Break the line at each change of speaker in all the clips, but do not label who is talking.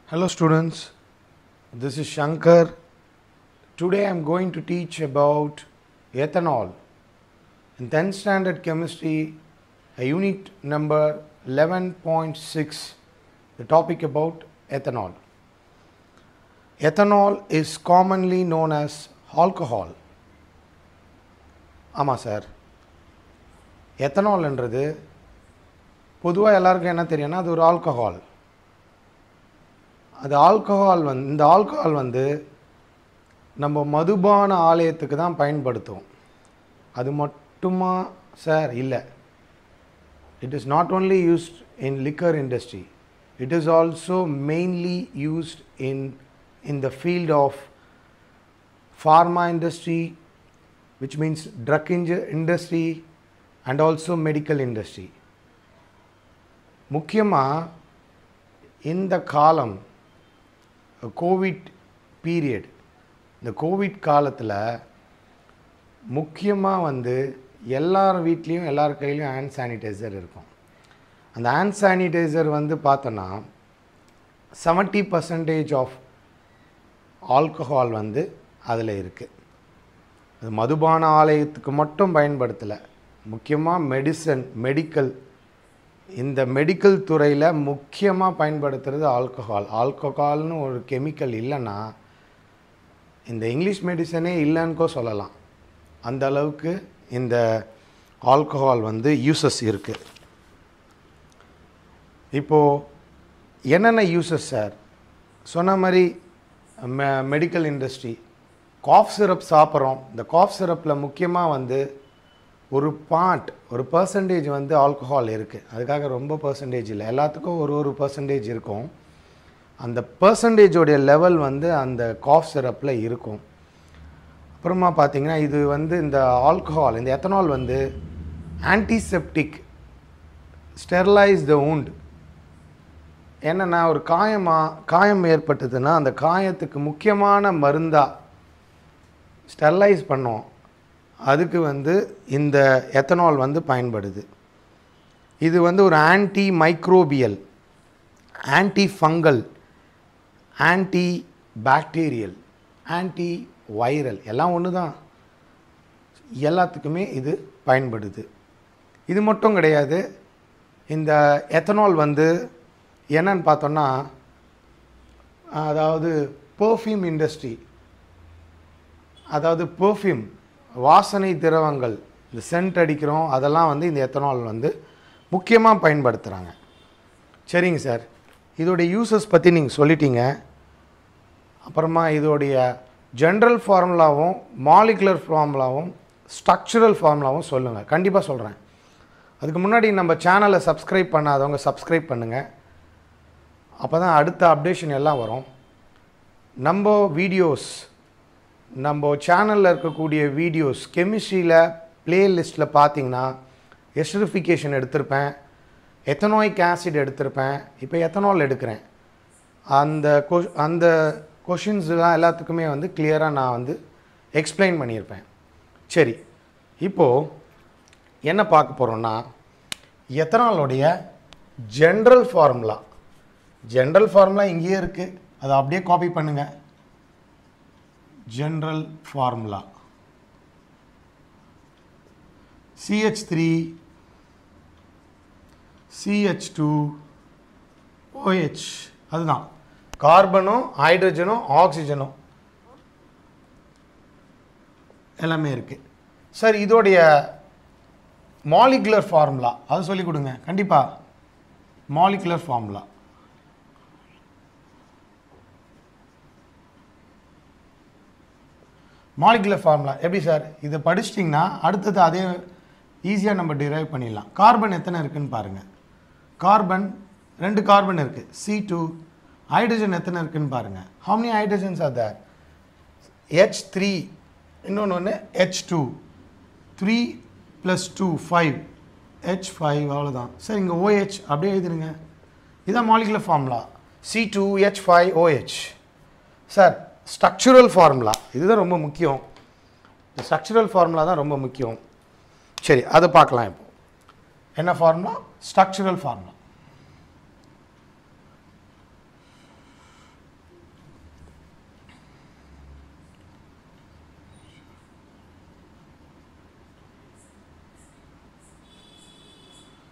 Hello students, this is Shankar. Today I am going to teach about ethanol. In 10th standard chemistry, a unit number 11.6, the topic about ethanol. Ethanol is commonly known as alcohol. ஆமாம் sir எத்தனால்ன்றது பொதுவாக எல்லாருக்கும் என்ன தெரியும்னா அது ஒரு alcohol அது alcohol வந்து இந்த ஆல்கஹால் வந்து நம்ம மதுபான ஆலயத்துக்கு தான் பயன்படுத்துவோம் அது மட்டுமா சார் இல்லை it is not only used in liquor industry it is also mainly used in in the field of pharma industry which means drug inju- industry and also medical industry முக்கியமாக இந்த காலம் கோவிட் பீரியட் இந்த Covid காலத்தில் முக்கியமாக வந்து எல்லார் வீட்லேயும் எல்லார் கையிலையும் ஹேண்ட் சானிடைசர் இருக்கும் அந்த ஹேண்ட் சானிடைசர் வந்து பார்த்தோன்னா செவன்ட்டி பர்சன்டேஜ் ஆஃப் ஆல்கஹால் வந்து அதில் இருக்குது அது மதுபான ஆலயத்துக்கு மட்டும் பயன்படுத்தலை முக்கியமாக மெடிசன் மெடிக்கல் இந்த மெடிக்கல் துறையில் முக்கியமாக பயன்படுத்துறது ஆல்கஹால் ஆல்கஹால்னு ஒரு கெமிக்கல் இல்லைன்னா இந்த இங்கிலீஷ் மெடிசனே இல்லைன்னுக்கோ சொல்லலாம் அந்த அளவுக்கு இந்த ஆல்கஹால் வந்து யூசஸ் இருக்குது இப்போது என்னென்ன யூசஸ் சார் சொன்ன மாதிரி மெ மெடிக்கல் இண்டஸ்ட்ரி காஃப் சிரப் சாப்பிட்றோம் இந்த காஃப் சிரப்பில் முக்கியமாக வந்து ஒரு பார்ட் ஒரு பர்சன்டேஜ் வந்து ஆல்கஹால் இருக்குது அதுக்காக ரொம்ப பர்சன்டேஜ் இல்லை எல்லாத்துக்கும் ஒரு ஒரு பர்சன்டேஜ் இருக்கும் அந்த பர்சன்டேஜோடைய லெவல் வந்து அந்த காஃப் சிரப்பில் இருக்கும் அப்புறமா பார்த்தீங்கன்னா இது வந்து இந்த ஆல்கஹால் இந்த எத்தனால் வந்து ஆன்டிசெப்டிக் ஸ்டெர்லைஸ் த wound என்னென்னா ஒரு காயமாக காயம் ஏற்பட்டதுன்னா அந்த காயத்துக்கு முக்கியமான மருந்தாக ஸ்டெர்லைஸ் பண்ணோம் அதுக்கு வந்து இந்த எத்தனால் வந்து பயன்படுது இது வந்து ஒரு antimicrobial antifungal antibacterial antiviral எல்லாம் ஒன்று தான் எல்லாத்துக்குமே இது பயன்படுது இது மட்டும் கிடையாது இந்த எத்தனால் வந்து என்னன்னு பார்த்தோன்னா அதாவது பெர்ஃப்யூம் இண்டஸ்ட்ரி அதாவது பெர்ஃப்யூம் வாசனை திரவங்கள் இந்த சென்ட் அடிக்கிறோம் அதெல்லாம் வந்து இந்த எத்தனால் வந்து முக்கியமாக பயன்படுத்துகிறாங்க சரிங்க சார் இதோடைய யூசஸ் பற்றி நீங்கள் சொல்லிட்டீங்க அப்புறமா இதோடைய ஜென்ரல் ஃபார்முலாவும் மாலிகுலர் ஃபார்முலாவும் ஸ்ட்ரக்சரல் ஃபார்முலாவும் சொல்லுங்கள் கண்டிப்பாக சொல்கிறேன் அதுக்கு முன்னாடி நம்ம சேனலை சப்ஸ்கிரைப் பண்ணாதவங்க சப்ஸ்கிரைப் பண்ணுங்கள் அப்போ தான் அடுத்த அப்டேஷன் எல்லாம் வரும் நம்ம வீடியோஸ் நம்ம சேனலில் இருக்கக்கூடிய வீடியோஸ் கெமிஸ்ட்ரியில் பிளேலிஸ்ட்டில் பார்த்தீங்கன்னா எஸ்டரிஃபிகேஷன் எடுத்திருப்பேன் எத்தனாயிக் ஆசிட் எடுத்திருப்பேன் இப்போ எத்தனால் எடுக்கிறேன் அந்த கொ அந்த கொஷின்ஸ்லாம் எல்லாத்துக்குமே வந்து கிளியராக நான் வந்து எக்ஸ்பிளைன் பண்ணியிருப்பேன் சரி இப்போது என்ன பார்க்க போகிறோன்னா எத்தனாலுடைய ஜென்ரல் ஃபார்முலா ஜென்ரல் ஃபார்முலா இங்கேயே இருக்குது அதை அப்படியே காப்பி பண்ணுங்கள் general formula CH3 CH2 OH அதுதான் கார்பனும் ஹைட்ரஜனும் ஆக்சிஜனும் எல்லாமே இருக்குது சார் இதோடைய மாலிகுலர் ஃபார்முலா அது சொல்லிக் கொடுங்க கண்டிப்பாக மாலிகுலர் ஃபார்முலா மாலிகுலர் ஃபார்முலா எப்படி சார் இதை படிச்சிட்டிங்கன்னா அடுத்தது அதே ஈஸியாக நம்ம டிரைவ் பண்ணிடலாம் கார்பன் எத்தனை இருக்குன்னு பாருங்கள் கார்பன் ரெண்டு கார்பன் இருக்குது சி டூ ஹைட்ரஜன் எத்தனை இருக்குன்னு பாருங்கள் how many hydrogens are there H three இன்னொன்று ஒன்று H two three plus two five H five அவ்வளோதான் சார் இங்கே ஓஹெச் அப்படியே எழுதிருங்க இதான் molecular formula C two H five OH sir structural formula இதுதான் ரொம்ப முக்கியம் இந்த ஸ்ட்ரக்சுரல் ஃபார்முலா தான் ரொம்ப முக்கியம் சரி அதை பார்க்கலாம் இப்போ என்ன formula structural formula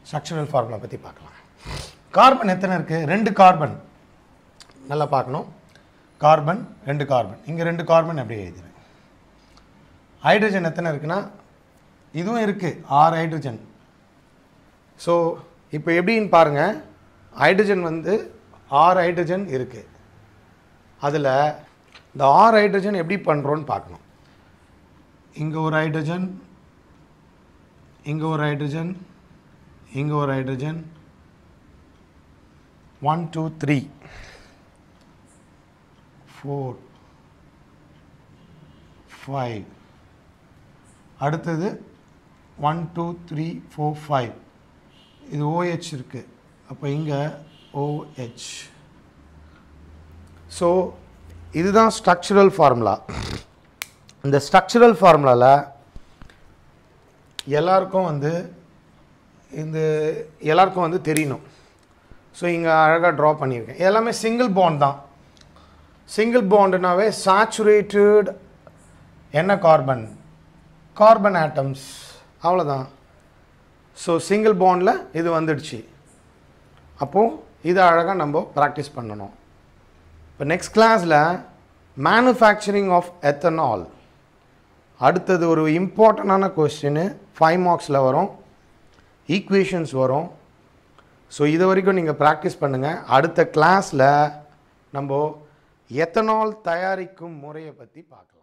structural formula பற்றி பார்க்கலாம் கார்பன் எத்தனை இருக்குது ரெண்டு கார்பன் நல்லா பார்க்கணும் கார்பன் ரெண்டு கார்பன் இங்கே ரெண்டு கார்பன் அப்படியே எழுதுறேன் ஹைட்ரஜன் எத்தனை இருக்குன்னா இதுவும் இருக்குது ஆறு ஹைட்ரஜன் ஸோ இப்போ எப்படின்னு பாருங்கள் ஹைட்ரஜன் வந்து ஆறு ஹைட்ரஜன் இருக்குது அதில் இந்த ஆறு ஹைட்ரஜன் எப்படி பண்ணுறோன்னு பார்க்கணும் இங்கே ஒரு ஹைட்ரஜன் இங்கே ஒரு ஹைட்ரஜன் இங்கே ஒரு hydrogen one two three four five அடுத்தது one two three four five இது ஓஹெச் இருக்குது அப்போ இங்கே ஓஹெச் ஸோ இதுதான் ஸ்ட்ரக்சரல் ஃபார்முலா இந்த ஸ்ட்ரக்சரல் ஃபார்முலாவில் எல்லாருக்கும் வந்து இந்த எல்லாருக்கும் வந்து தெரியணும் ஸோ இங்கே அழகாக ட்ரா பண்ணியிருக்கேன் எல்லாமே சிங்கிள் பாண்ட் தான் சிங்கிள் பாண்டுனாவே சாச்சுரேட்டட் என்ன கார்பன் கார்பன் ஆட்டம்ஸ் அவ்வளோதான் ஸோ சிங்கிள் பாண்டில் இது வந்துடுச்சு அப்போது இதை அழகாக நம்ம ப்ராக்டிஸ் பண்ணணும் இப்போ நெக்ஸ்ட் கிளாஸில் மேனுஃபேக்சரிங் ஆஃப் எத்தனால் அடுத்தது ஒரு இம்பார்ட்டண்டான கொஸ்டின் ஃபைவ் மார்க்ஸில் வரும் ஈக்குவேஷன்ஸ் வரும் ஸோ இது வரைக்கும் நீங்கள் ப்ராக்டிஸ் பண்ணுங்கள் அடுத்த கிளாஸில் நம்ம எத்தனால் தயாரிக்கும் முறையை பற்றி பார்க்கலாம்